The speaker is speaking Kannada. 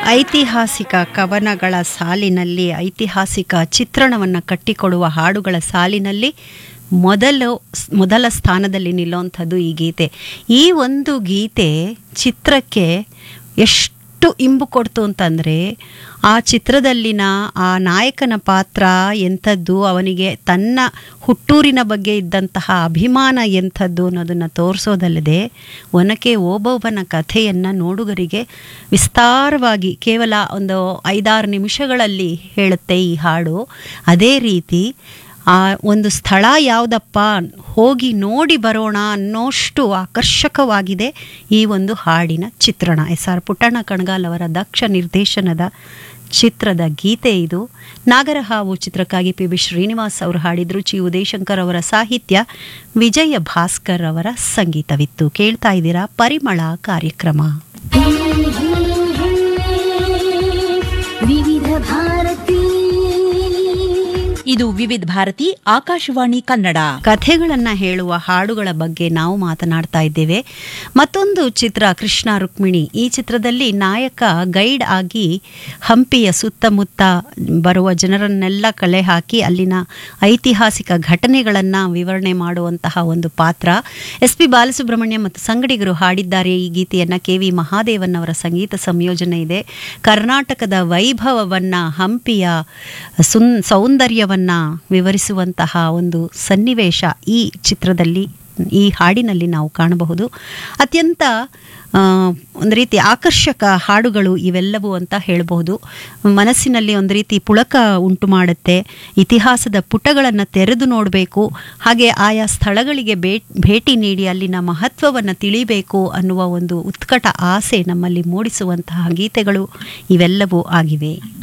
ಐತಿಹಾಸಿಕ ಕವನಗಳ ಸಾಲಿನಲ್ಲಿ ಐತಿಹಾಸಿಕ ಚಿತ್ರಣವನ್ನು ಕಟ್ಟಿಕೊಡುವ ಹಾಡುಗಳ ಸಾಲಿನಲ್ಲಿ ಮೊದಲು ಮೊದಲ ಸ್ಥಾನದಲ್ಲಿ ನಿಲ್ಲುವಂಥದ್ದು ಈ ಗೀತೆ ಈ ಒಂದು ಗೀತೆ ಚಿತ್ರಕ್ಕೆ ಎಷ್ಟು ಇಂಬು ಕೊಡ್ತು ಅಂತಂದರೆ ಆ ಚಿತ್ರದಲ್ಲಿನ ಆ ನಾಯಕನ ಪಾತ್ರ ಎಂಥದ್ದು ಅವನಿಗೆ ತನ್ನ ಹುಟ್ಟೂರಿನ ಬಗ್ಗೆ ಇದ್ದಂತಹ ಅಭಿಮಾನ ಎಂಥದ್ದು ಅನ್ನೋದನ್ನು ತೋರಿಸೋದಲ್ಲದೆ ಒನಕೆ ಓಬವ್ವನ ಕಥೆಯನ್ನು ನೋಡುಗರಿಗೆ ವಿಸ್ತಾರವಾಗಿ ಕೇವಲ ಒಂದು ಐದಾರು ನಿಮಿಷಗಳಲ್ಲಿ ಹೇಳುತ್ತೆ ಈ ಹಾಡು ಅದೇ ರೀತಿ ಆ ಒಂದು ಸ್ಥಳ ಯಾವುದಪ್ಪ ಹೋಗಿ ನೋಡಿ ಬರೋಣ ಅನ್ನೋಷ್ಟು ಆಕರ್ಷಕವಾಗಿದೆ ಈ ಒಂದು ಹಾಡಿನ ಚಿತ್ರಣ ಎಸ್ ಆರ್ ಪುಟ್ಟಣ್ಣ ಕಣಗಾಲ್ ಅವರ ದಕ್ಷ ನಿರ್ದೇಶನದ ಚಿತ್ರದ ಗೀತೆ ಇದು ನಾಗರಹಾವು ಚಿತ್ರಕ್ಕಾಗಿ ಪಿ ಬಿ ಶ್ರೀನಿವಾಸ್ ಅವರು ಹಾಡಿದ್ರು ಚಿ ಉದಯಶಂಕರ್ ಅವರ ಸಾಹಿತ್ಯ ವಿಜಯ ಭಾಸ್ಕರ್ ಅವರ ಸಂಗೀತವಿತ್ತು ಕೇಳ್ತಾ ಇದ್ದೀರಾ ಪರಿಮಳ ಕಾರ್ಯಕ್ರಮ ವಿವಿಧ ಭಾರತಿ ಇದು ವಿವಿಧ ಭಾರತಿ ಆಕಾಶವಾಣಿ ಕನ್ನಡ ಕಥೆಗಳನ್ನು ಹೇಳುವ ಹಾಡುಗಳ ಬಗ್ಗೆ ನಾವು ಮಾತನಾಡ್ತಾ ಇದ್ದೇವೆ ಮತ್ತೊಂದು ಚಿತ್ರ ಕೃಷ್ಣ ರುಕ್ಮಿಣಿ ಈ ಚಿತ್ರದಲ್ಲಿ ನಾಯಕ ಗೈಡ್ ಆಗಿ ಹಂಪಿಯ ಸುತ್ತಮುತ್ತ ಬರುವ ಜನರನ್ನೆಲ್ಲ ಕಲೆ ಹಾಕಿ ಅಲ್ಲಿನ ಐತಿಹಾಸಿಕ ಘಟನೆಗಳನ್ನು ವಿವರಣೆ ಮಾಡುವಂತಹ ಒಂದು ಪಾತ್ರ ಎಸ್ ಪಿ ಬಾಲಸುಬ್ರಹ್ಮಣ್ಯ ಮತ್ತು ಸಂಗಡಿಗರು ಹಾಡಿದ್ದಾರೆ ಈ ಗೀತೆಯನ್ನು ಕೆ ವಿ ಮಹಾದೇವನ್ ಅವರ ಸಂಗೀತ ಸಂಯೋಜನೆ ಇದೆ ಕರ್ನಾಟಕದ ವೈಭವವನ್ನು ಹಂಪಿಯ ಸುನ್ ಸೌಂದರ್ಯವನ್ನು ವಿವರಿಸುವಂತಹ ಒಂದು ಸನ್ನಿವೇಶ ಈ ಚಿತ್ರದಲ್ಲಿ ಈ ಹಾಡಿನಲ್ಲಿ ನಾವು ಕಾಣಬಹುದು ಅತ್ಯಂತ ಆ, ಒಂದು ರೀತಿ ಆಕರ್ಷಕ ಹಾಡುಗಳು ಇವೆಲ್ಲವೂ ಅಂತ ಹೇಳಬಹುದು ಮನಸ್ಸಿನಲ್ಲಿ ಒಂದು ರೀತಿ ಪುಳಕ ಉಂಟು ಮಾಡುತ್ತೆ ಇತಿಹಾಸದ ಪುಟಗಳನ್ನು ತೆರೆದು ನೋಡಬೇಕು ಹಾಗೆ ಆಯಾ ಸ್ಥಳಗಳಿಗೆ ಭೇ- ಭೇಟಿ ನೀಡಿ ಅಲ್ಲಿನ ಮಹತ್ವವನ್ನು ತಿಳಿಬೇಕು ಅನ್ನುವ ಒಂದು ಉತ್ಕಟ ಆಸೆ ನಮ್ಮಲ್ಲಿ ಮೂಡಿಸುವಂತಹ ಗೀತೆಗಳು ಇವೆಲ್ಲವೂ ಆಗಿವೆ